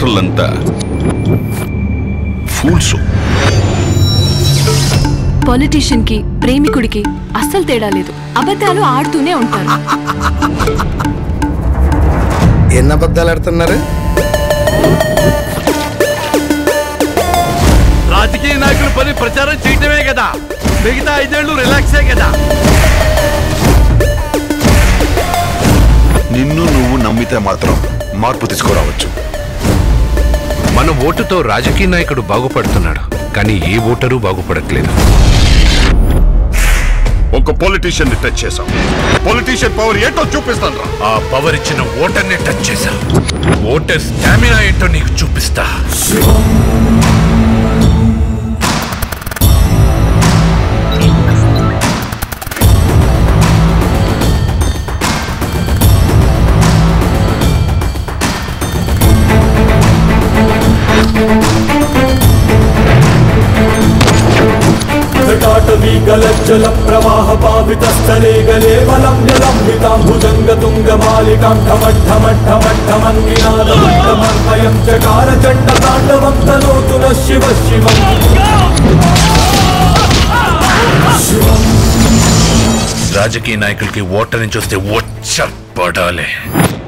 ఓటర్లంతా fools politician కి ప్రేమికుడికి అస్సలు తేడా లేదు అబద్ధాలు ఆడుతూనే ఉంటారు ఎన్ని అబద్ధాలు ఆడుతున్నారు రాజకీయ నాయకుల పని ప్రచారం చేయటమే కదా మిగతా ఐదేళ్లు రిలాక్సే కదా నిన్ను నువ్వు నమ్మితే మాత్రం మార్పు తీసుకురావచ్చు మన ఓటుతో రాజకీయ నాయకుడు బాగుపడుతున్నాడు కానీ ఏ ఓటరు బాగుపడట్లేదు ఒక పొలిటీషియన్ ని టచ్ చేశాం పొలిటీషియన్ పవర్ ఏంటో చూపిస్తాను రా ఆ పవర్ ఇచ్చిన ఓటర్ని టచ్ చేశా ఓటర్ స్టామినా ఏంటో నీకు చూపిస్తా घटाटवी गलज्जल प्रवाह पावितस्थले गले बलं जलम्बितां भुजङ्गतुङ्गमालिकां ढमड्ढमड्ढमड्ढमङ्गिनादमड्ढमर्भयं चकार चण्डताण्डवं तनोतु नः शिव शिवम् రాజకీయ నాయకులకి ఓటర్ని చూస్తే వచ్చ పడాలి